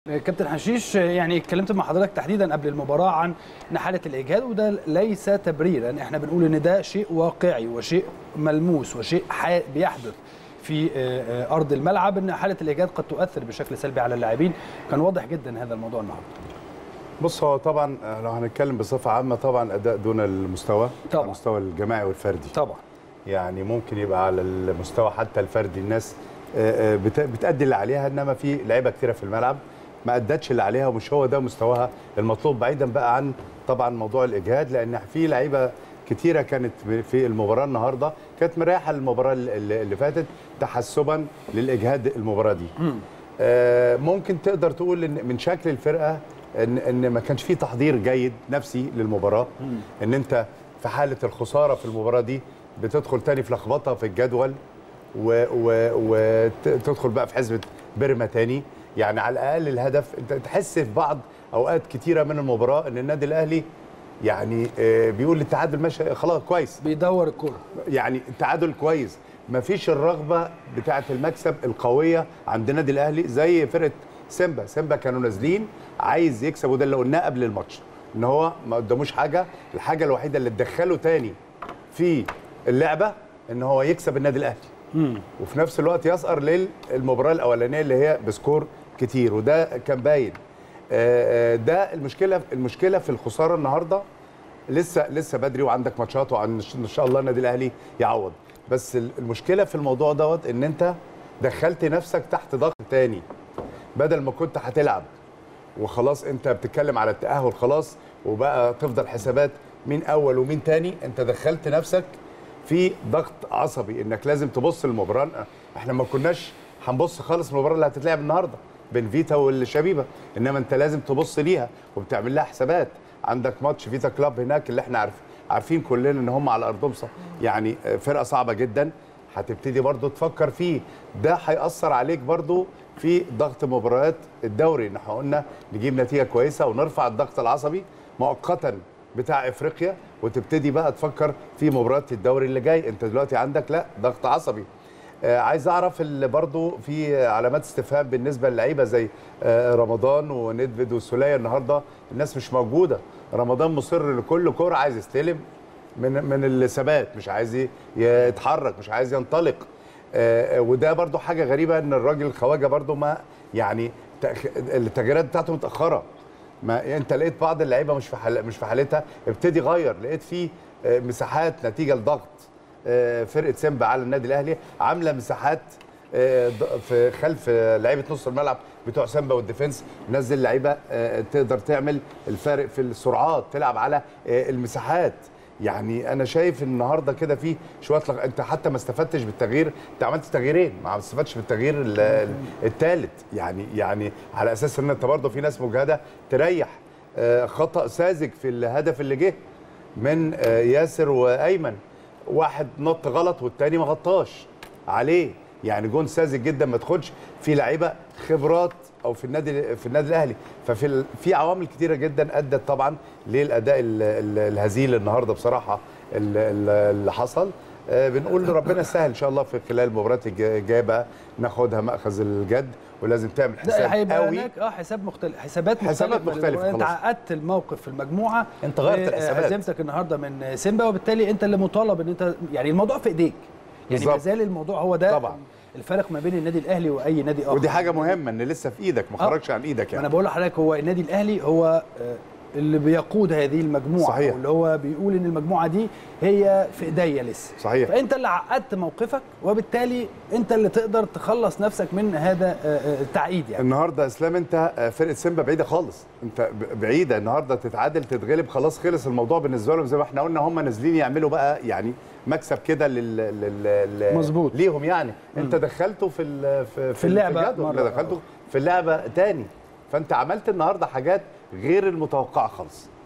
كابتن حشيش يعني اتكلمت مع حضرتك تحديدا قبل المباراه عن ان حاله الاجهاد وده ليس تبريرا احنا بنقول ان ده شيء واقعي وشيء ملموس وشيء بيحدث في ارض الملعب ان حاله الاجهاد قد تؤثر بشكل سلبي على اللاعبين كان واضح جدا هذا الموضوع النهارده بص هو طبعا لو هنتكلم بصفه عامه طبعا اداء دون المستوى طبعا. المستوى الجماعي والفردي طبعا يعني ممكن يبقى على المستوى حتى الفردي الناس بت- بتأدي اللي عليها انما في لعيبه كتيره في الملعب ما ادتش اللي عليها ومش هو ده مستواها المطلوب بعيدا بقى عن طبعا موضوع الاجهاد لان في لعيبه كتيره كانت في المباراه النهارده كانت مريحه المباراه اللي اللي فاتت تحسبا للاجهاد المباراه دي آه، ممكن تقدر تقول ان من شكل الفرقه ان ان ما كانش في تحضير جيد نفسي للمباراه ان انت في حاله الخساره في المباراه دي بتدخل تاني في لخبطه في الجدول وتدخل بقى في حسبه بيرما تاني يعني على الاقل الهدف انت تحس في بعض اوقات كتيره من المباراه ان النادي الاهلي يعني آه، بيقول التعادل ماشي خلاص كويس بيدور الكره يعني التعادل كويس مفيش الرغبه بتاعه المكسب القويه عند النادي الاهلي زي فرقه سيمبا سيمبا كانوا نازلين عايز يكسب وده اللي قلناه قبل الماتش ان هو ما قداموش حاجه الحاجه الوحيده اللي تدخله تاني في اللعبه ان هو يكسب النادي الاهلي وفي نفس الوقت يسقر للمباراه الاولانيه اللي هي بسكور كتير وده كان باين آه، آه، ده المشكله المشكله في الخساره النهارده لسه لسه بدري وعندك ماتشات وعن ان شاء الله النادي الاهلي يعوض بس المشكله في الموضوع دوت ان انت دخلت نفسك تحت ضغط تاني بدل ما كنت هتلعب وخلاص انت بتتكلم على التاهل خلاص وبقى تفضل حسابات مين اول ومين تاني انت دخلت نفسك في ضغط عصبي انك لازم تبص للمباراه احنا ما كناش هنبص خالص المباراه اللي هتتلعب النهارده بين فيتا والشبيبه انما انت لازم تبص ليها وبتعمل لها حسابات عندك ماتش فيتا كلاب هناك اللي احنا عارف عارفين كلنا ان هم على ارضهم صح يعني فرقه صعبه جدا هتبتدي برضو تفكر فيه ده هيأثر عليك برضو في ضغط مباريات الدوري ان احنا قلنا نجيب نتيجه كويسه ونرفع الضغط العصبي مؤقتا بتاع افريقيا وتبتدي بقى تفكر في مباريات الدوري اللي جاي انت دلوقتي عندك لا ضغط عصبي آه عايز اعرف اللي برضو في علامات استفهام بالنسبه للعيبه زي آه رمضان وندفيد وسوليه النهارده الناس مش موجوده رمضان مصر لكل كوره عايز يستلم من من الثبات مش عايز ي- يتحرك مش عايز ينطلق آه، آه، وده برضو حاجه غريبه ان الراجل الخواجه برضو ما يعني تأخ- التغييرات بتاعته متاخره ما انت لقيت بعض اللعيبه مش في حال مش في حالتها ابتدي غير لقيت فيه آه، مساحات نتيجه لضغط آه، فرقه سيمبا على النادي الاهلي عامله مساحات آه، ض- في خلف آه، لعيبه نص الملعب بتوع سيمبا والديفنس نزل لعيبه آه، تقدر تعمل الفارق في السرعات تلعب على آه، المساحات يعني انا شايف النهارده كده في شويه لغ... انت حتى ما استفدتش بالتغيير انت عملت تغييرين ما استفدتش بالتغيير الثالث يعني يعني على اساس ان انت برضه في ناس مجهده تريح آه، خطا ساذج في الهدف اللي جه من آه، ياسر وايمن واحد نط غلط والتاني ما غطاش عليه يعني جون ساذج جدا ما تاخدش في لعيبه خبرات او في النادي في النادي الاهلي ففي ال- في عوامل كتيره جدا ادت طبعا للاداء ال- ال- الهزيل النهارده بصراحه ال- ال- اللي حصل آه، بنقول ربنا يسهل ان شاء الله في خلال المباريات الج- الجايه بقى ناخدها ماخذ الجد ولازم تعمل ده حساب هيبقى قوي هناك اه حساب مختلف حسابات مختلفه حسابات مختلفة انت خلاص. عقدت الموقف في المجموعه انت غيرت الحسابات. هزيمتك النهارده من سيمبا وبالتالي انت اللي مطالب ان انت يعني الموضوع في ايديك يعني ما بالظبط. زال الموضوع هو ده طبعا. الفرق ما بين النادي الاهلي واي نادي اخر ودي حاجه مهمه ان لسه في ايدك ما آه. خرجش عن ايدك ما انا يعني بقول لحضرتك هو النادي الاهلي هو آه، اللي بيقود هذه المجموعه صحيح. واللي هو بيقول ان المجموعه دي هي في ايديا لسه صحيح. فانت اللي عقدت موقفك وبالتالي انت اللي تقدر تخلص نفسك من هذا آه، آه، التعقيد يعني النهارده يا اسلام انت آه، فرقه سيمبا بعيده خالص انت ب- بعيده النهارده تتعادل تتغلب خلاص خلص الموضوع بالنسبه لهم زي ما احنا قلنا هم نازلين يعملوا بقى يعني مكسب كده لل, لل... لل... مظبوط. ليهم يعني انت دخلته في ال... في, في اللعبة الجدول. مرة. دخلته في اللعبه تاني فانت عملت النهارده حاجات غير المتوقعه خالص